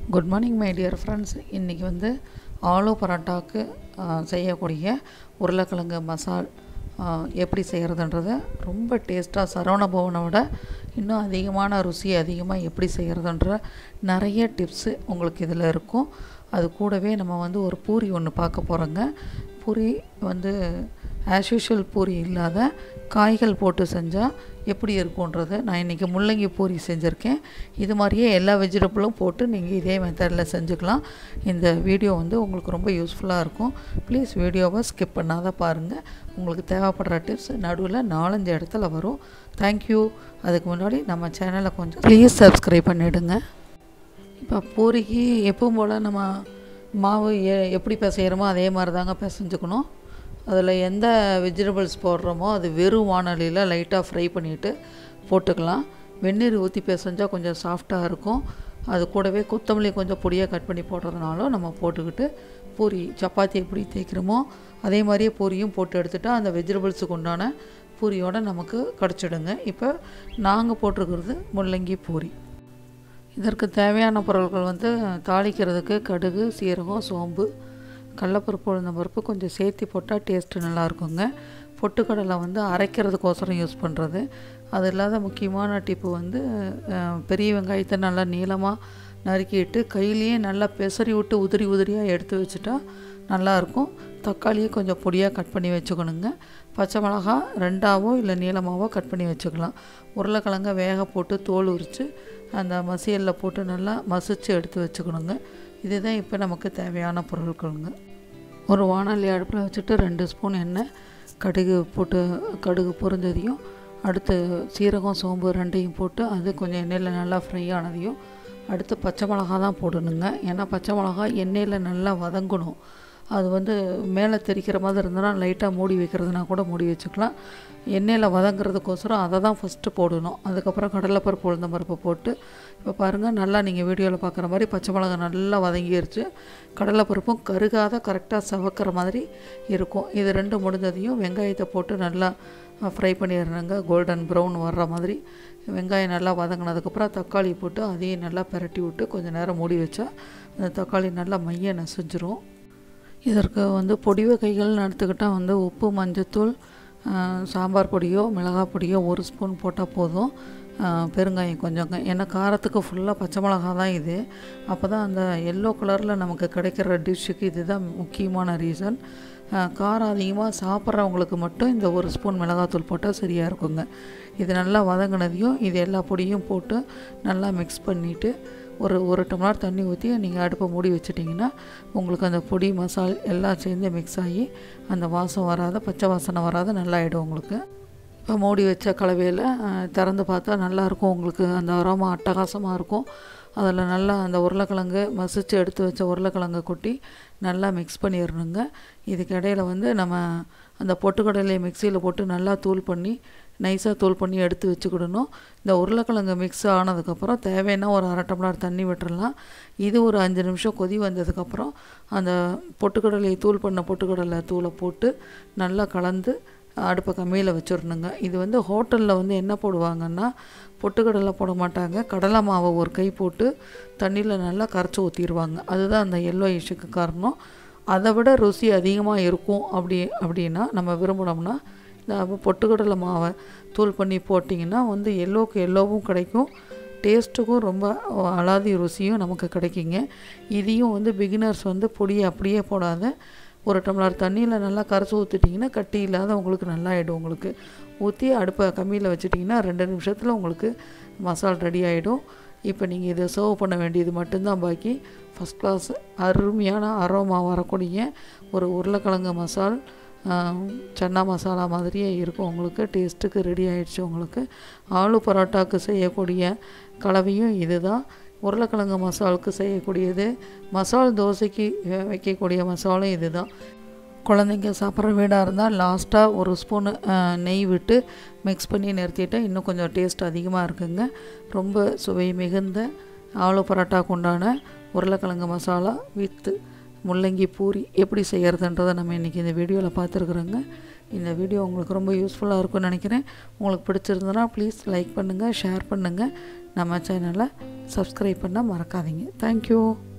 good morning my dear friends இன்றைக்கி வந்து ஆலு பரோட்டாவுக்கு ஆ, செய்யக்கூடிய உருளைக்கிழங்கு மசால் ஆ, எப்படி செய்கிறதுன்றது ரொம்ப டேஸ்ட்டாக சரவண பவனோட இன்னும் அதிகமான ருசி அதிகமாக எப்படி செய்கிறதுன்ற நிறைய டிப்ஸு உங்களுக்கு இதில் இருக்கும் அது கூடவே நம்ம வந்து ஒரு பூரி ஒன்று பார்க்க போகிறோங்க பூரி வந்து ஆஸ் யூஷுவல் பூரி இல்லாத காய்கள் போட்டு செஞ்சால் எப்படி இருக்குன்றது நான் இன்றைக்கி முள்ளங்கி பூரி செஞ்சுருக்கேன் இது மாதிரியே எல்லா வெஜிடபிளும் போட்டு நீங்கள் இதே மெத்தடில் செஞ்சுக்கலாம் இந்த வீடியோ வந்து உங்களுக்கு ரொம்ப யூஸ்ஃபுல்லாக இருக்கும் ப்ளீஸ் வீடியோவை ஸ்கிப் பண்ணாத பாருங்கள் உங்களுக்கு தேவைப்படுற டிப்ஸ் நடுவில் நாலஞ்சு இடத்துல வரும் தேங்க்யூ அதுக்கு முன்னாடி நம்ம சேனலை கொஞ்சம் ப்ளீஸ் சப்ஸ்கிரைப் பண்ணிவிடுங்க இப்போ பூரிக்கு எப்பவும் போல் நம்ம மாவு எ எப்படி பிசைகிறோமோ அதே மாதிரி தாங்க பிசைஞ்சுக்கணும் அதில் எந்த வெஜிடபிள்ஸ் போடுறோமோ அது வெறும் வானொலியில் லைட்டாக ஃப்ரை பண்ணிவிட்டு போட்டுக்கலாம் வெந்நீர் ஊற்றி பிசைஞ்சால் கொஞ்சம் சாஃப்டாக இருக்கும் அது கூடவே கொத்தமல்லி கொஞ்சம் பொடியாக கட் பண்ணி போடுறதுனாலும் நம்ம போட்டுக்கிட்டு பூரி சப்பாத்தி எப்படி தேய்க்கிறோமோ அதே மாதிரியே பூரியும் போட்டு எடுத்துட்டா அந்த வெஜிடபிள்ஸுக்கு உண்டான பூரியோட நமக்கு கிடச்சிடுங்க இப்போ நாங்கள் போட்டிருக்கிறது முள்ளங்கி பூரி இதற்கு தேவையான பொருட்கள் வந்து தாளிக்கிறதுக்கு கடுகு சீரகம் சோம்பு கடலப்பருப்பு உளுந்தம்பருப்பு கொஞ்சம் சேர்த்து போட்டால் டேஸ்ட்டு நல்லாயிருக்குங்க பொட்டுக்கடலை வந்து அரைக்கிறதுக்கோசரம் யூஸ் பண்ணுறது அது இல்லாத முக்கியமான டிப்பு வந்து அஹ், பெரிய வெங்காயத்தை நல்லா நீளமாக நறுக்கிட்டு கையிலேயே நல்லா பெசரி விட்டு உதிரி உதிரியாக எடுத்து வச்சுட்டா நல்லாயிருக்கும் தக்காளியை கொஞ்சம் பொடியாக கட் பண்ணி வச்சுக்கணுங்க பச்சை மிளகா ரெண்டாவோ இல்லை நீளமாவோ கட் பண்ணி வச்சுக்கலாம் உருளைக்கிழங்க வேக போட்டு தோல் உரித்து அந்த மசியலில் போட்டு நல்லா மசிச்சு எடுத்து வச்சுக்கணுங்க இதுதான் இப்போ நமக்கு தேவையான பொருட்களுங்க ஒரு வானொலி அடுப்பில் வச்சுட்டு ரெண்டு ஸ்பூன் எண்ணெய் கடுகு போட்டு கடுகு பொரிஞ்சதையும் அடுத்து சீரகம் சோம்பு ரெண்டையும் போட்டு அது கொஞ்சம் எண்ணெயில் நல்லா ஃப்ரை ஆனதையும் அடுத்து பச்சை மிளகா தான் போடணுங்க ஏன்னா பச்சை மிளகா எண்ணெயில் நல்லா வதங்கணும் அது வந்து மேலே தெரிக்கிற மாதிரி இருந்ததுன்னா லைட்டாக மூடி வைக்கிறதுனா கூட மூடி வச்சுக்கலாம் எண்ணெயில் வதங்குறதுக்கோசரம் அதை தான் ஃபஸ்ட்டு போடணும் அதுக்கப்புறம் கடலைப்பருப்பு உளுந்த பருப்பு போட்டு இப்போ பாருங்கள் நல்லா நீங்கள் வீடியோவில் பார்க்குற மாதிரி பச்சை மிளகா நல்லா வதங்கிருச்சு கடலைப்பருப்பும் கருகாத கரெக்டாக சவக்கிற மாதிரி இருக்கும் இது ரெண்டு முடிஞ்சதையும் வெங்காயத்தை போட்டு நல்லா ஃப்ரை பண்ணிடுறாங்க கோல்டன் ப்ரௌன் வர்ற மாதிரி வெங்காயம் நல்லா வதங்கினதுக்கப்புறம் தக்காளி போட்டு அதையும் நல்லா பிரட்டி விட்டு கொஞ்சம் நேரம் மூடி வச்சா அந்த தக்காளி நல்லா மைய நசிஞ்சிரும் இதற்கு வந்து பொடி வகைகள்னு எடுத்துக்கிட்டால் வந்து உப்பு மஞ்சத்தூள் ஆஹ், சாம்பார் பொடியோ மிளகாய் பொடியோ ஒரு ஸ்பூன் போட்டால் போதும் ஆஹ், பெருங்காயம் கொஞ்சங்க ஏன்னா காரத்துக்கு ஃபுல்லாக பச்சை மிளகா தான் இது அப்போ தான் அந்த எல்லோ கலரில் நமக்கு கிடைக்கிற டிஷ்ஷுக்கு இதுதான் முக்கியமான ரீசன் காரம் அதிகமாக சாப்பிட்றவங்களுக்கு மட்டும் இந்த ஒரு ஸ்பூன் மிளகாத்தூள் போட்டால் சரியாக இருக்குங்க இது நல்லா வதங்கினதையும் இது எல்லா பொடியும் போட்டு நல்லா மிக்ஸ் பண்ணிவிட்டு ஒரு ஒரு டம்ளர் தண்ணி ஊற்றி நீங்கள் அடுப்பை மூடி வச்சிட்டிங்கன்னா உங்களுக்கு அந்த பொடி மசால் எல்லாம் சேர்ந்து மிக்ஸ் ஆகி அந்த வாசம் வராத பச்சை வாசனை வராத நல்லா ஆகிடும் உங்களுக்கு இப்போ மூடி வச்ச கலவையில் அஹ், திறந்து பார்த்தா நல்லாயிருக்கும் உங்களுக்கு அந்த அரோமா அட்டகாசமாக இருக்கும் அதில் நல்லா அந்த உருளைக்கிழங்கு மசிச்சு எடுத்து வச்ச உருளைக்கிழங்கை கொட்டி நல்லா மிக்ஸ் பண்ணிடணுங்க இதுக்கு இடையில வந்து நம்ம அந்த பொட்டுக்கடலையை மிக்சியில் போட்டு நல்லா தூள் பண்ணி நைஸாக தூள் பண்ணி எடுத்து வச்சுக்கிடணும் இந்த உருளைக்கிழங்கு மிக்ஸ் ஆனதுக்கப்புறம் தேவைன்னா ஒரு அரை டம்ளர் தண்ணி விட்டுறலாம் இது ஒரு அஞ்சு நிமிஷம் கொதி வந்ததுக்கப்புறம் அந்த பொட்டுக்கடலையை தூள் பண்ண பொட்டுக்கடலை தூளை போட்டு நல்லா கலந்து அடுப்பை கம்மியில் வச்சிடணுங்க இது வந்து ஹோட்டலில் வந்து என்ன போடுவாங்கன்னா பொட்டுக்கடலை போட மாட்டாங்க கடலை மாவை ஒரு கை போட்டு தண்ணியில் நல்லா கரைச்சி ஊற்றிடுவாங்க அதுதான் அந்த எல்லோ இஷ்யூக்கு காரணம் அதை விட ருசி அதிகமாக இருக்கும் அப்படி அப்படின்னா நம்ம விரும்பினோம்னா இந்த பொட்டுக்கடலை மாவை தூள் பண்ணி போட்டிங்கன்னா வந்து எல்லோவுக்கு எல்லோவும் கிடைக்கும் டேஸ்ட்டுக்கும் ரொம்ப அலாதி ருசியும் நமக்கு கிடைக்குங்க இதையும் வந்து பிகினர்ஸ் வந்து பொடியை அப்படியே போடாத ஒரு டம்ளர் தண்ணியில் நல்லா கரைச்சி ஊற்றிட்டிங்கன்னா கட்டி இல்லாத உங்களுக்கு நல்லா ஆகிடும் உங்களுக்கு ஊற்றி அடுப்பை கம்மியில் வச்சிட்டிங்கன்னா ரெண்டு நிமிஷத்தில் உங்களுக்கு மசால் ரெடி ஆகிடும் இப்போ நீங்கள் இதை சர்வ் பண்ண வேண்டியது மட்டும்தான் பாக்கி ஃபஸ்ட் கிளாஸ் அருமையான அரோமா வரக்கூடிய ஒரு உருளைக்கிழங்கு மசால் ஆஹ், சன்னா மசாலா மாதிரியே இருக்கும் உங்களுக்கு டேஸ்ட்டுக்கு ரெடி ஆயிடுச்சு உங்களுக்கு ஆலு பரோட்டாவுக்கு செய்யக்கூடிய கலவையும் இதுதான் உருளைக்கிழங்கு மசாலுக்கு செய்யக்கூடியது மசால் தோசைக்கு வே- வைக்கக்கூடிய மசாலும் இதுதான் குழந்தைங்க சாப்பிட்ற வீடாக இருந்தால் லாஸ்ட்டாக ஒரு ஸ்பூனு நெய் விட்டு மிக்ஸ் பண்ணி நிறுத்திட்டா இன்னும் கொஞ்சம் டேஸ்ட் அதிகமாக இருக்குங்க ரொம்ப சுவை மிகுந்த ஆலு பரோட்டாக்கு உண்டான உருளைக்கிழங்கு மசாலா வித்து முள்ளங்கி பூரி எப்படி செய்கிறதுன்றதை நம்ம இன்றைக்கி இந்த வீடியோவில் பார்த்துருக்குறோங்க இந்த வீடியோ உங்களுக்கு ரொம்ப யூஸ்ஃபுல்லாக இருக்கும்னு நினைக்கிறேன் உங்களுக்கு பிடிச்சிருந்தனா ப்ளீஸ் லைக் பண்ணுங்கள் ஷேர் பண்ணுங்கள் நம்ம சேனலை சப்ஸ்கிரைப் பண்ண மறக்காதீங்க தேங்க்யூ